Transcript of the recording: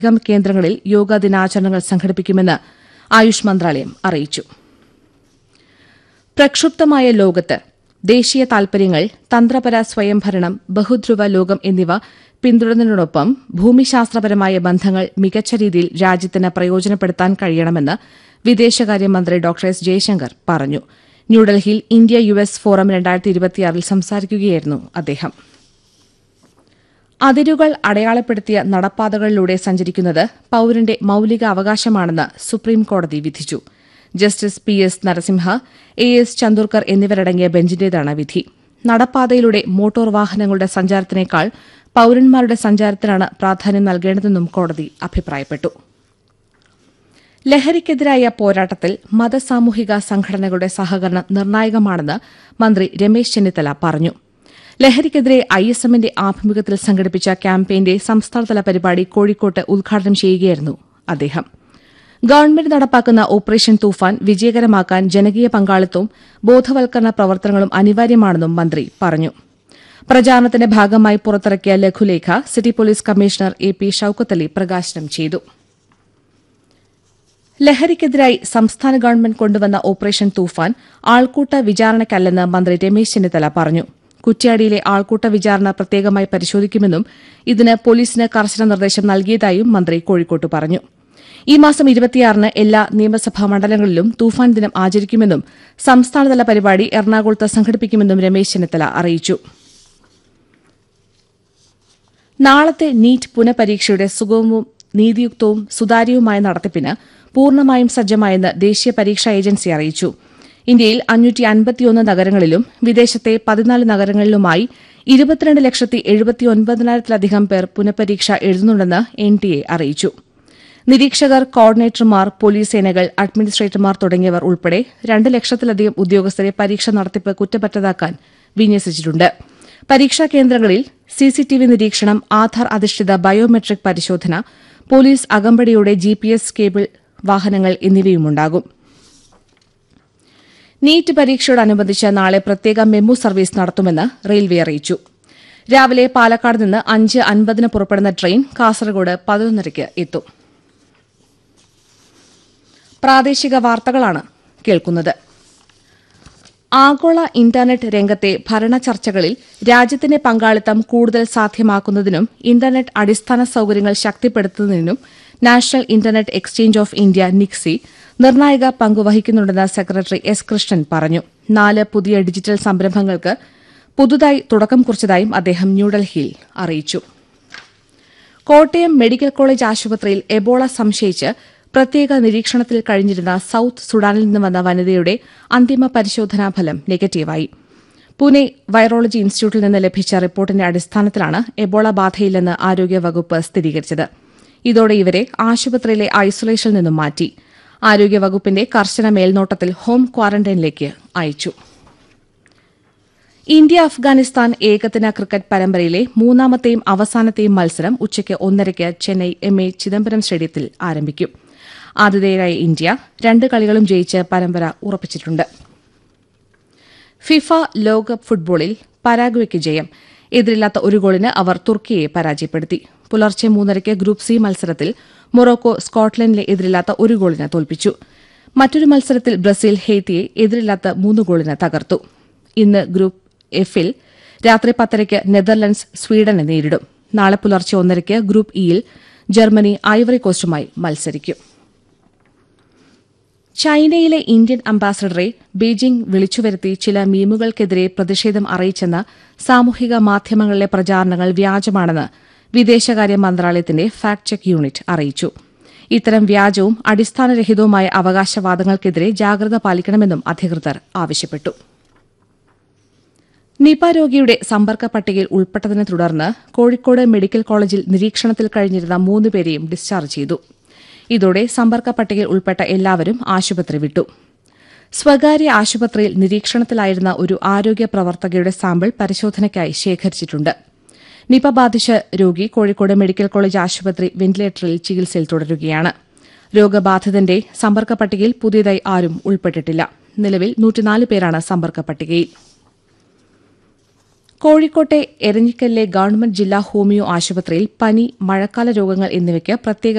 അധികം കേന്ദ്രങ്ങളിൽ യോഗാ ദിനാചരണങ്ങൾ സംഘടിപ്പിക്കുമെന്ന് ആയുഷ് മന്ത്രാലയം അറിയിച്ചു പ്രക്ഷുബ്ധമായ ലോകത്ത് ദേശീയ താൽപര്യങ്ങൾ തന്ത്രപര സ്വയംഭരണം ബഹുധ്രുവ ലോകം എന്നിവ പിന്തുടരുന്നതിനോടൊപ്പം ഭൂമിശാസ്ത്രപരമായ ബന്ധങ്ങൾ മികച്ച രീതിയിൽ രാജ്യത്തിന് പ്രയോജനപ്പെടുത്താൻ കഴിയണമെന്ന് വിദേശകാര്യമന്ത്രി ഡോക്ടർ എസ് ജയശങ്കർ പറഞ്ഞു ന്യൂഡൽഹിയിൽ ഇന്ത്യ യു എസ് ഫോറം രണ്ടായിരത്തി ഇരുപത്തിയാറിൽ സംസാരിക്കുകയായിരുന്നു അദ്ദേഹം അതിരുകൾ അടയാളപ്പെടുത്തിയ നടപ്പാതകളിലൂടെ സഞ്ചരിക്കുന്നത് പൌരന്റെ മൌലിക അവകാശമാണെന്ന് സുപ്രീംകോടതി വിധിച്ചു justice P S Narasimha A S Chandurkar എന്നിവരടങ്ങിയ ബെഞ്ചിന്റേതാണ് വിധി നടപ്പാതയിലൂടെ മോട്ടോർ വാഹനങ്ങളുടെ സഞ്ചാരത്തിനേക്കാൾ പൌരന്മാരുടെ സഞ്ചാരത്തിനാണ് പ്രാധാന്യം നൽകേണ്ടതെന്നും കോടതി അഭിപ്രായപ്പെട്ടു ലഹരിക്കെതിരായ പോരാട്ടത്തിൽ മതസാമൂഹിക സംഘടനകളുടെ സഹകരണം നിർണായകമാണെന്ന് മന്ത്രി രമേശ് ചെന്നിത്തല പറഞ്ഞു ലഹരിക്കെതിരെ ഐ എസ് എമ്മിന്റെ ആഭിമുഖ്യത്തിൽ സംഘടിപ്പിച്ച ക്യാമ്പയിന്റെ സംസ്ഥാനതല പരിപാടി കോഴിക്കോട്ട് ഉദ്ഘാടനം ചെയ്യുകയായിരുന്നു അദ്ദേഹം ഗവൺമെന്റ് നടപ്പാക്കുന്ന ഓപ്പറേഷൻ തൂഫാൻ വിജയകരമാക്കാൻ ജനകീയ പങ്കാളിത്തവും ബോധവൽക്കരണ പ്രവർത്തനങ്ങളും അനിവാര്യമാണെന്നും മന്ത്രി പറഞ്ഞു പ്രചാരണത്തിന്റെ ഭാഗമായി പുറത്തിറക്കിയ ലഘുലേഖ city police commissioner A P Shoukathali പ്രകാശനം ചെയ്തു ലഹരിക്കെതിരായി സംസ്ഥാന ഗവൺമെന്റ് കൊണ്ടുവന്ന ഓപ്പറേഷൻ തൂഫാൻ ആൾക്കൂട്ട വിചാരണയ്ക്കല്ലെന്ന് മന്ത്രി രമേശ് ചെന്നിത്തല പറഞ്ഞു കുറ്റ്യാടിയിലെ ആൾക്കൂട്ട വിചാരണ പ്രത്യേകമായി പരിശോധിക്കുമെന്നും ഇതിന് പോലീസിന് കർശന നിർദ്ദേശം നൽകിയതായും മന്ത്രി കോഴിക്കോട്ട് പറഞ്ഞു ഈ മാസം ഇരുപത്തിയാറിന് എല്ലാ നിയമസഭാ മണ്ഡലങ്ങളിലും തൂഫാൻ ദിനം ആചരിക്കുമെന്നും സംസ്ഥാനതല പരിപാടി എറണാകുളത്ത് സംഘടിപ്പിക്കുമെന്നും രമേശ് ചെന്നിത്തല അറിയിച്ചു നാളത്തെ നീറ്റ് പുനഃപരീക്ഷയുടെ സുഗമവും നീതിയുക്തവും സുതാര്യവുമായ നടത്തിപ്പിന് പൂർണ്ണമായും സജ്ജമായെന്ന് ദേശീയ പരീക്ഷാ ഏജൻസി അറിയിച്ചു ഇന്ത്യയിൽ അഞ്ഞൂറ്റി അൻപത്തിയൊന്ന് നഗരങ്ങളിലും വിദേശത്തെ പതിനാല് നഗരങ്ങളിലുമായി ഇരുപത്തിരണ്ട് ലക്ഷത്തി എഴുപത്തിയൊൻപതിനായിരത്തിലധികം പേർ പുനഃപരീക്ഷ എഴുതുന്നുണ്ടെന്ന് എൻ ടി എ അറിയിച്ചു നിരീക്ഷകർ കോർഡിനേറ്റർമാർ പോലീസ് സേനകൾ അഡ്മിനിസ്ട്രേറ്റർമാർ തുടങ്ങിയവർ ഉൾപ്പെടെ രണ്ട് ലക്ഷത്തിലധികം ഉദ്യോഗസ്ഥരെ പരീക്ഷ നടത്തിപ്പ് കുറ്റപറ്റതാക്കാൻ വിന്യസിച്ചിട്ടുണ്ട് പരീക്ഷാ കേന്ദ്രങ്ങളിൽ സിസിടിവി നിരീക്ഷണം ആധാർ അധിഷ്ഠിത ബയോമെട്രിക് പരിശോധന പോലീസ് അകമ്പടിയുടെ ജിപിഎസ് കേബിൾ വാഹനങ്ങൾ എന്നിവയുമുണ്ടാകും നീറ്റ് പരീക്ഷയോടനുബന്ധിച്ച് നാളെ പ്രത്യേക മെമു സർവീസ് നടത്തുമെന്ന് റെയിൽവേ അറിയിച്ചു രാവിലെ പാലക്കാട് നിന്ന് അഞ്ച് അൻപതിന് പുറപ്പെടുന്ന ട്രെയിൻ കാസർഗോഡ് പതിനൊന്നരയ്ക്ക് എത്തും പ്രാദേശിക വാർത്തകളാണ് കേൾക്കുന്നത് ആഗോള ഇന്റർനെറ്റ് രംഗത്തെ ഭരണ ചർച്ചകളിൽ രാജ്യത്തിന്റെ പങ്കാളിത്തം കൂടുതൽ സാധ്യമാക്കുന്നതിനും ഇന്റർനെറ്റ് അടിസ്ഥാന സൌകര്യങ്ങൾ ശക്തിപ്പെടുത്തുന്നതിനും national internet exchange of India NIXI നിർണായക പങ്കുവഹിക്കുന്നുണ്ടെന്ന് സെക്രട്ടറി എസ് കൃഷ്ണൻ പറഞ്ഞു നാല് പുതിയ ഡിജിറ്റൽ സംരംഭങ്ങൾക്ക് പുതുതായി തുടക്കം കുറിച്ചതായും അദ്ദേഹം ന്യൂഡൽഹിയിൽ അറിയിച്ചു കോട്ടയം മെഡിക്കൽ കോളേജ് ആശുപത്രിയിൽ എബോള സംശയിച്ച് പ്രത്യേക നിരീക്ഷണത്തിൽ കഴിഞ്ഞിരുന്ന സൌത്ത് സുഡാനിൽ നിന്ന് വന്ന വനിതയുടെ അന്തിമ പരിശോധനാ ഫലം നെഗറ്റീവായി പൂനെ വൈറോളജി ഇൻസ്റ്റിറ്റ്യൂട്ടിൽ നിന്ന് ലഭിച്ച റിപ്പോർട്ടിന്റെ അടിസ്ഥാനത്തിലാണ് എബോള ബാധയില്ലെന്ന് ആരോഗ്യവകുപ്പ് സ്ഥിരീകരിച്ചത് ഇതോടെ ഇവരെ ആശുപത്രിയിലെ ഐസൊലേഷനിൽ നിന്നും മാറ്റി ആരോഗ്യവകുപ്പിന്റെ കർശന മേൽനോട്ടത്തിൽ ഹോം ക്വാറന്റൈനിലേക്ക് അയച്ചു ഇന്ത്യ അഫ്ഗാനിസ്ഥാൻ ഏകദിന ക്രിക്കറ്റ് പരമ്പരയിലെ മൂന്നാമത്തെയും അവസാനത്തെയും മത്സരം ഉച്ചയ്ക്ക് ഒന്നരയ്ക്ക് ചെന്നൈ എം എ ചിദംബരം സ്റ്റേഡിയത്തിൽ ആരംഭിക്കും ആതിഥേയരായ ഇന്ത്യ രണ്ട് കളികളും ജയിച്ച് പരമ്പര ഉറപ്പിച്ചിട്ടുണ്ട് ഫിഫ ലോകകപ്പ് ഫുട്ബോളിൽ പരാഗ്വയ്ക്ക് ജയം എതിരില്ലാത്ത ഒരു ഗോളിന് അവർ തുർക്കിയെ പരാജയപ്പെടുത്തി പുലർച്ചെ മൂന്നരയ്ക്ക് ഗ്രൂപ്പ് സി മത്സരത്തിൽ മൊറോക്കോ സ്കോട്ട്ലൻഡിലെ എതിരില്ലാത്ത ഒരു ഗോളിന് തോൽപ്പിച്ചു മറ്റൊരു മത്സരത്തിൽ ബ്രസീൽ ഹെയ്ത്തിയെ എതിരില്ലാത്ത മൂന്ന് ഗോളിന് തകർത്തു ഇന്ന് ഗ്രൂപ്പ് എഫിൽ രാത്രി പത്തരയ്ക്ക് നെതർലൻഡ്സ് സ്വീഡനെ നേരിടും നാളെ പുലർച്ചെ ഒന്നരയ്ക്ക് ഗ്രൂപ്പ് ഇയിൽ ജർമ്മനി ഐവറി കോസ്റ്റുമായി മത്സരിക്കും ചൈനയിലെ ഇന്ത്യൻ അംബാസഡറെ ബീജിംഗ് വിളിച്ചുവരുത്തി ചില മീമുകൾക്കെതിരെ പ്രതിഷേധം അറിയിച്ചെന്ന സാമൂഹിക മാധ്യമങ്ങളിലെ പ്രചാരണങ്ങൾ വ്യാജമാണെന്ന് വിദേശകാര്യ മന്ത്രാലയത്തിന്റെ ഫാക്ട് ചെക്ക് യൂണിറ്റ് അറിയിച്ചു ഇത്തരം വ്യാജവും അടിസ്ഥാനരഹിതവുമായ അവകാശവാദങ്ങൾക്കെതിരെ ജാഗ്രത പാലിക്കണമെന്നും അധികൃതർ ആവശ്യപ്പെട്ടു നിപ രോഗിയുടെ സമ്പർക്ക പട്ടികയിൽ ഉൾപ്പെട്ടതിനെ തുടർന്ന് കോഴിക്കോട് മെഡിക്കൽ കോളേജിൽ നിരീക്ഷണത്തിൽ കഴിഞ്ഞിരുന്ന മൂന്നുപേരെയും ഡിസ്ചാർജ് ചെയ്തു ഇതോടെ സമ്പർക്ക പട്ടികയിൽ ഉൾപ്പെട്ട എല്ലാവരും ആശുപത്രി വിട്ടു സ്വകാര്യ ആശുപത്രിയിൽ നിരീക്ഷണത്തിലായിരുന്ന ഒരു ആരോഗ്യ പ്രവർത്തകയുടെ സാമ്പിൾ പരിശോധനയ്ക്കായി ശേഖരിച്ചിട്ടുണ്ട് നിപ ബാധിച്ച രോഗി കോഴിക്കോട് മെഡിക്കൽ കോളേജ് ആശുപത്രി വെന്റിലേറ്ററിൽ ചികിത്സയിൽ തുടരുകയാണ് രോഗബാധിതന്റെ സമ്പർക്ക പട്ടികയിൽ പുതിയതായി ആരും ഉൾപ്പെട്ടിട്ടില്ല നിലവിൽ നൂറ്റിനാല് പേരാണ് സമ്പർക്ക പട്ടികയിൽ കോഴിക്കോട്ടെ എരഞ്ഞിക്കലിലെ ഗവൺമെന്റ് ജില്ലാ ഹോമിയോ ആശുപത്രിയിൽ പനി മഴക്കാല രോഗങ്ങൾ എന്നിവയ്ക്ക് പ്രത്യേക